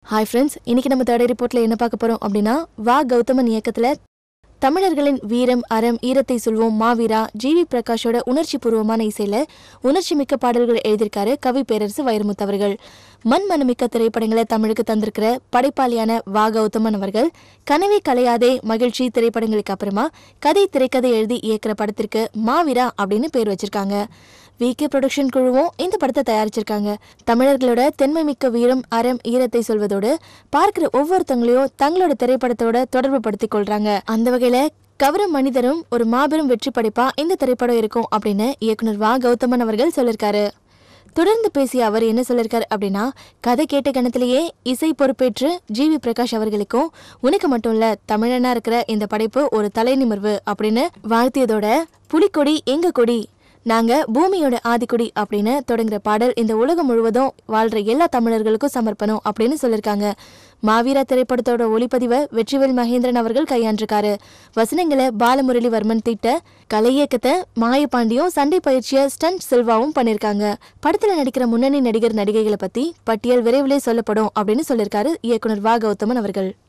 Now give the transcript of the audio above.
hi friends இன்னைக்கு நம்ம third ரிப்போர்ட்ல என்ன பார்க்க போறோம் அப்படின்னா வா கௌதமன் இயக்கத்துல தமிழர்களின் வீரம் அறம் ஈரத்தை சொல்வோம் மாவீரா ஜிவி பிரகாஷோட உணர்ச்சி பூர்வமான இசையில உணர்ச்சி மிக்க பாடல்களை எழுதியிருக்காரு கவி பேரரசு வைரமுத்து அவர்கள் மண் மனமிக்க திரைப்படங்களை தமிழுக்கு தந்திருக்கிற படைப்பாளியான வா கௌதமன் அவர்கள் கனவே கலையாதே மகிழ்ச்சி திரைப்படங்களுக்கு அப்புறமா கதை திரைக்கதை எழுதி இயக்குற படத்திற்கு மாவீரா அப்படின்னு பேர் வச்சிருக்காங்க விகே ப்ரொடக்ஷன் குழுவும் இந்த படத்தை தயாரிச்சிருக்காங்க தமிழர்களோட தென்மை மிக்க வீரம் அறம் ஈரத்தை சொல்வதோடு பார்க்கிற ஒவ்வொருத்தங்களையும் தங்களோட திரைப்படத்தோட தொடர்பு படுத்திக் கொள்றாங்க அந்த வகையில கவரும் மனிதரும் ஒரு மாபெரும் வெற்றி படைப்பா இந்த திரைப்படம் இருக்கும் அப்படின்னு இயக்குனர் வா கௌதமன் அவர்கள் சொல்லியிருக்காரு தொடர்ந்து பேசிய அவர் என்ன சொல்லியிருக்காரு அப்படின்னா கதை கேட்ட கணத்திலேயே இசை பொறுப்பேற்று ஜிவி பிரகாஷ் அவர்களுக்கும் உனக்கு மட்டும் இல்ல தமிழனா இருக்கிற இந்த படைப்பு ஒரு தலை நிமிர்வு அப்படின்னு வாழ்த்தியதோட புலிக்கொடி எங்க கொடி நாங்க பூமியோட ஆதிக்குடி அப்படின்னு தொடங்குற பாடல் இந்த உலகம் முழுவதும் வாழ்ற எல்லா தமிழர்களுக்கும் சமர்ப்பணம் அப்படின்னு சொல்லியிருக்காங்க மாவீரா திரைப்படத்தோட ஒளிப்பதிவை வெற்றிவேல் மகேந்திரன் அவர்கள் கையாண்டிருக்காரு வசனங்களை பாலமுரளிவர்மன் தீட்ட கலை இயக்கத்தை மாயபாண்டியும் சண்டை பயிற்சியை ஸ்டன்ட் சில்வாவும் பண்ணியிருக்காங்க படத்துல நடிக்கிற முன்னணி நடிகர் நடிகைகளை பத்தி பட்டியல் விரைவிலே சொல்லப்படும் அப்படின்னு சொல்லியிருக்காரு இயக்குனர் வா கௌதமன் அவர்கள்